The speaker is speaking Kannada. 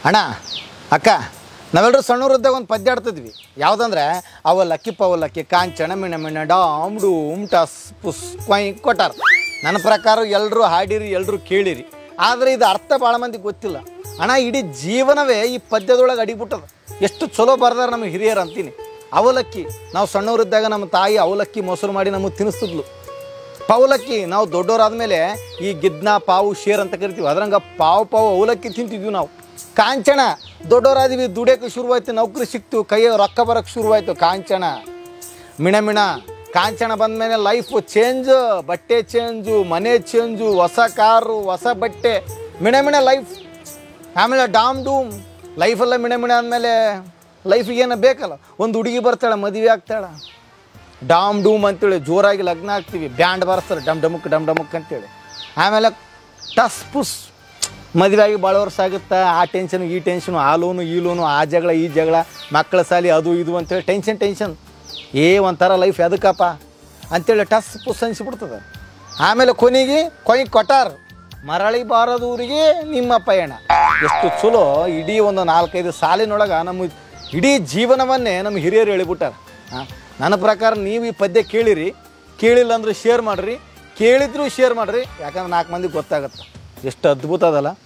ಅಣ್ಣ ಅಕ್ಕ ನಾವೆಲ್ಲರೂ ಸಣ್ಣವರಿದ್ದಾಗ ಒಂದು ಪದ್ಯ ಆಡ್ತಿದ್ವಿ ಯಾವುದಂದ್ರೆ ಅವಲಕ್ಕಿ ಪವಲಕ್ಕಿ ಕಾಂಚನ ಮಿಣ ಮಿಣ ಡಾಮ್ ಡೂಮ್ ಟಸ್ ಪುಸ್ ಕೊಯ್ ಕೊಟ್ಟಾರ ನನ್ನ ಪ್ರಕಾರ ಎಲ್ಲರೂ ಹಾಡಿರಿ ಎಲ್ಲರೂ ಕೇಳಿರಿ ಆದರೆ ಇದು ಅರ್ಥ ಭಾಳ ಮಂದಿಗೆ ಗೊತ್ತಿಲ್ಲ ಅಣ್ಣ ಇಡೀ ಜೀವನವೇ ಈ ಪದ್ಯದೊಳಗೆ ಅಡಿಬಿಟ್ಟದ ಎಷ್ಟು ಚಲೋ ಬರ್ದಾರ ನಮ್ಮ ಹಿರಿಯರು ಅಂತೀನಿ ಅವಲಕ್ಕಿ ನಾವು ಸಣ್ಣವರಿದ್ದಾಗ ನಮ್ಮ ತಾಯಿ ಅವಲಕ್ಕಿ ಮೊಸರು ಮಾಡಿ ನಮಗೆ ತಿನ್ನಿಸ್ತಿದ್ಲು ಪವಲಕ್ಕಿ ನಾವು ದೊಡ್ಡವರಾದ್ಮೇಲೆ ಈ ಗಿದ್ನ ಪಾವು ಶೇರ್ ಅಂತ ಕರಿತೀವಿ ಅದ್ರಂಗ ಪಾವು ಪಾವು ಅವಲಕ್ಕಿ ತಿಂತಿದ್ವಿ ನಾವು ಕಾಂಚನ ದೊಡ್ಡವರಾದಿವಿ ದುಡಿಯೋಕೆ ಶುರುವಾಯ್ತು ನೌಕರಿ ಸಿಕ್ತು ಕೈಯ ರೊಕ್ಕ ಬರೋಕ್ಕೆ ಶುರುವಾಯ್ತು ಕಾಂಚನ ಮಿಣ ಮಿಣ ಕಾಂಚನ ಬಂದಮೇಲೆ ಲೈಫ್ ಚೇಂಜ್ ಬಟ್ಟೆ ಚೇಂಜು ಮನೆ ಚೇಂಜು ಹೊಸ ಕಾರು ಹೊಸ ಬಟ್ಟೆ ಮಿಣ ಮಿಣ ಲೈಫ್ ಆಮೇಲೆ ಡಾಮ್ ಡೂಮ್ ಲೈಫೆಲ್ಲ ಮಿಣ ಮಿಣ ಅಂದಮೇಲೆ ಲೈಫಿಗೆ ಏನೋ ಬೇಕಲ್ಲ ಒಂದು ಹುಡುಗಿ ಬರ್ತಾಳೆ ಮದುವೆ ಆಗ್ತಾಳೆ ಡಾಮ್ ಡೂಮ್ ಅಂತೇಳಿ ಜೋರಾಗಿ ಲಗ್ನ ಆಗ್ತೀವಿ ಬ್ಯಾಂಡ್ ಬರ್ಸ್ತಾರೆ ಡಮ್ ಡಮುಕ್ ಡಮ್ ಡಮುಕ್ ಅಂತೇಳಿ ಆಮೇಲೆ ಟಸ್ ಪುಸ್ ಮದುವೆ ಆಗಿ ಭಾಳ ವರ್ಷ ಆಗುತ್ತಾ ಆ ಟೆನ್ಷನು ಈ ಟೆನ್ಷನು ಆ ಲೋನು ಈ ಲೋನು ಆ ಜಗಳ ಈ ಜಗಳ ಮಕ್ಕಳ ಸಾಲಿ ಅದು ಇದು ಅಂತೇಳಿ ಟೆನ್ಷನ್ ಟೆನ್ಷನ್ ಏ ಒಂಥರ ಲೈಫ್ ಎದಕ್ಕಪ್ಪ ಅಂತೇಳಿ ಟಸ್ ಪುಸ್ ಅನಿಸ್ಬಿಡ್ತದೆ ಆಮೇಲೆ ಕೊನೆಗೆ ಕೊಯ್ ಕೊಟ್ಟಾರ ಮರಳಿ ಬಾರದೂರಿಗೆ ನಿಮ್ಮ ಪಯಣ ಎಷ್ಟು ಚಲೋ ಇಡೀ ಒಂದು ನಾಲ್ಕೈದು ಸಾಲಿನೊಳಗೆ ನಮ್ಮ ಇಡೀ ಜೀವನವನ್ನೇ ನಮ್ಮ ಹಿರಿಯರು ಹೇಳಿಬಿಟ್ಟಾರ ಹಾಂ ನನ್ನ ಪ್ರಕಾರ ನೀವು ಈ ಪದ್ಯ ಕೇಳಿರಿ ಕೇಳಿಲ್ಲ ಅಂದ್ರೆ ಶೇರ್ ಮಾಡಿರಿ ಕೇಳಿದ್ರು ಶೇರ್ ಮಾಡಿರಿ ಯಾಕಂದ್ರೆ ನಾಲ್ಕು ಮಂದಿಗೆ ಗೊತ್ತಾಗುತ್ತೆ ಎಷ್ಟು ಅದ್ಭುತ ಅದಲ್ಲ